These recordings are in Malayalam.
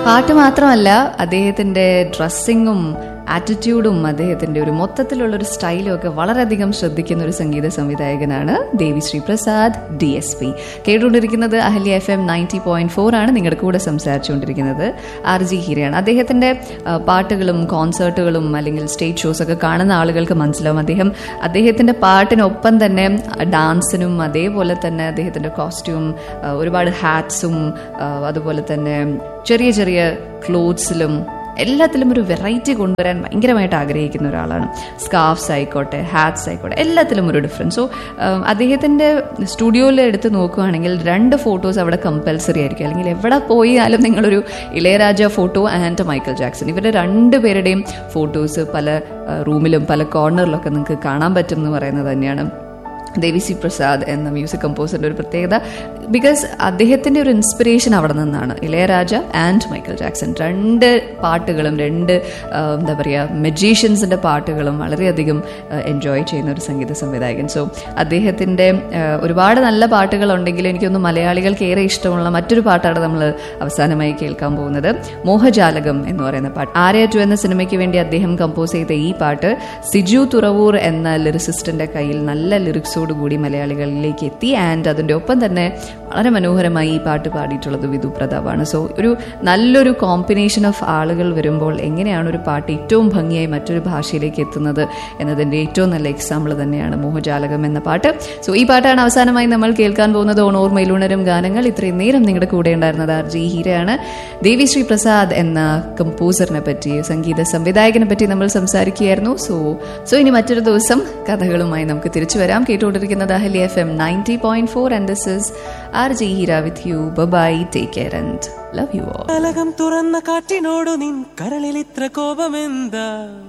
പാട്ട് മാത്രമല്ല അദ്ദേഹത്തിന്റെ ഡ്രസ്സിങ്ങും ആറ്റിറ്റ്യൂഡും അദ്ദേഹത്തിന്റെ ഒരു മൊത്തത്തിലുള്ള ഒരു സ്റ്റൈലും ഒക്കെ വളരെയധികം ശ്രദ്ധിക്കുന്ന ഒരു സംഗീത സംവിധായകനാണ് Devi Sri Prasad D S P കേട്ടുകൊണ്ടിരിക്കുന്നത് Ahalya F M ninety point four ആണ് നിങ്ങളുടെ കൂടെ സംസാരിച്ചുകൊണ്ടിരിക്കുന്നത് ആർ ജി ഹീരയാണ് അദ്ദേഹത്തിന്റെ ആ, പാട്ടുകളും കോൺസേർട്ടുകളും അല്ലെങ്കിൽ സ്റ്റേജ് ഷോസ് ഒക്കെ കാണുന്ന ആളുകൾക്ക് മനസ്സിലാവും അദ്ദേഹം അദ്ദേഹത്തിന്റെ പാട്ടിനൊപ്പം തന്നെ ഡാൻസിനും അതേപോലെ തന്നെ അദ്ദേഹത്തിന്റെ കോസ്റ്റ്യൂം ഒരുപാട് ഹാറ്റ്സും അതുപോലെ തന്നെ ചെറിയ ചെറിയ ക്ലോത്ത്സിലും എല്ലാത്തിലും ഒരു വെറൈറ്റി കൊണ്ടുവരാൻ ഭയങ്കരമായിട്ട് ആഗ്രഹിക്കുന്ന ഒരാളാണ് സ്കാർഫ്സ് ആയിക്കോട്ടെ ഹാറ്റ്സ് ആയിക്കോട്ടെ എല്ലാത്തിലും ഒരു ഡിഫറൻസ് സോ അദ്ദേഹത്തിൻ്റെ സ്റ്റുഡിയോയിൽ എടുത്ത് നോക്കുകയാണെങ്കിൽ രണ്ട് ഫോട്ടോസ് അവിടെ കമ്പൽസറി ആയിരിക്കും അല്ലെങ്കിൽ എവിടെ പോയാലും നിങ്ങളൊരു Ilaiyaraaja photo and Michael Jackson ഇവരുടെ രണ്ട് പേരുടെയും ഫോട്ടോസ് പല ആ, റൂമിലും പല കോർണറിലൊക്കെ നിങ്ങൾക്ക് കാണാൻ പറ്റും എന്ന് പറയുന്നത് തന്നെയാണ് ദേവിസി പ്രസാദ് എന്ന മ്യൂസിക് കമ്പോസറിന്റെ ഒരു പ്രത്യേകത ബിക്കോസ് അദ്ദേഹത്തിന്റെ ഒരു ഇൻസ്പിറേഷൻ അവിടെ നിന്നാണ് ഇളയരാജ ആൻഡ് മൈക്കൽ ജാക്സൺ രണ്ട് പാട്ടുകളും രണ്ട് ആ, എന്താ പറയുക മെജീഷ്യൻസിന്റെ പാട്ടുകളും വളരെയധികം എൻജോയ് ചെയ്യുന്ന ഒരു സംഗീത സംവിധായകൻ സോ അദ്ദേഹത്തിന്റെ ആ, ഒരുപാട് നല്ല പാട്ടുകളുണ്ടെങ്കിൽ എനിക്കൊന്ന് മലയാളികൾക്ക് ഏറെ ഇഷ്ടമുള്ള മറ്റൊരു പാട്ടാണ് നമ്മൾ അവസാനമായി കേൾക്കാൻ പോകുന്നത് മോഹജാലകം എന്ന് പറയുന്ന പാട്ട് ആര്യ ടു എന്ന സിനിമയ്ക്ക് വേണ്ടി അദ്ദേഹം കമ്പോസ് ചെയ്ത ഈ പാട്ട് സിജു തുറവൂർ എന്ന ലിറിസിസ്റ്റിന്റെ കയ്യിൽ നല്ല ലിറിക്സോട് കൂടി മലയാളികളിലേക്ക് എത്തി ആൻഡ് അതിന്റെ ഒപ്പം തന്നെ വളരെ മനോഹരമായി ഈ പാട്ട് പാടിയിട്ടുള്ളത് വിധു പ്രതാപാണ് സോ ഒരു നല്ലൊരു കോമ്പിനേഷൻ ഓഫ് ആളുകൾ വരുമ്പോൾ എങ്ങനെയാണ് ഒരു പാട്ട് ഏറ്റവും ഭംഗിയായി മറ്റൊരു ഭാഷയിലേക്ക് എത്തുന്നത് എന്നതിന്റെ ഏറ്റവും നല്ല എക്സാമ്പിൾ തന്നെയാണ് മോഹജാലകം എന്ന പാട്ട് സോ ഈ പാട്ടാണ് അവസാനമായി നമ്മൾ കേൾക്കാൻ പോകുന്നത് ഓണോർമയിലുണരും ഗാനങ്ങൾ ഇത്രയും നേരം നിങ്ങളുടെ കൂടെ ഉണ്ടായിരുന്നത് ആർ ജി ഹീരയാണ് ദേവിശ്രീ പ്രസാദ് എന്ന കമ്പോസറിനെ പറ്റി സംഗീത സംവിധായകനെ പറ്റി നമ്മൾ സംസാരിക്കുകയായിരുന്നു സോ സോ ഇനി മറ്റൊരു ദിവസം കഥകളുമായി നമുക്ക് തിരിച്ചു വരാം കേട്ടുകൊണ്ടിരിക്കുന്നത് Ahalia F M ninety point four and this is R J Heera with you bye take care and love you all കലകം തുറന്ന കാറ്റിനോടു നിൻ കരളിൽ ഇത്ര കോപമെന്താ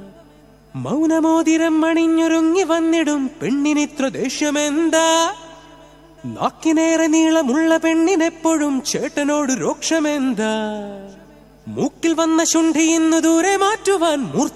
മൗനമോതിരം അണിഞ്ഞൊരുങ്ങി വന്നിടും പെണ്ണിനിത്ര ദേഷ്യമെന്താ നാക്കിനേറെ നീളമുള്ള പെണ്ണിനെപ്പോഴും ചേട്ടനോട് രോക്ഷമെന്താ മൂക്കിൽ വന്ന ശുണ്ഠി ഇന്നു ദൂരെ മാറ്റുവാൻ മൂർത്തി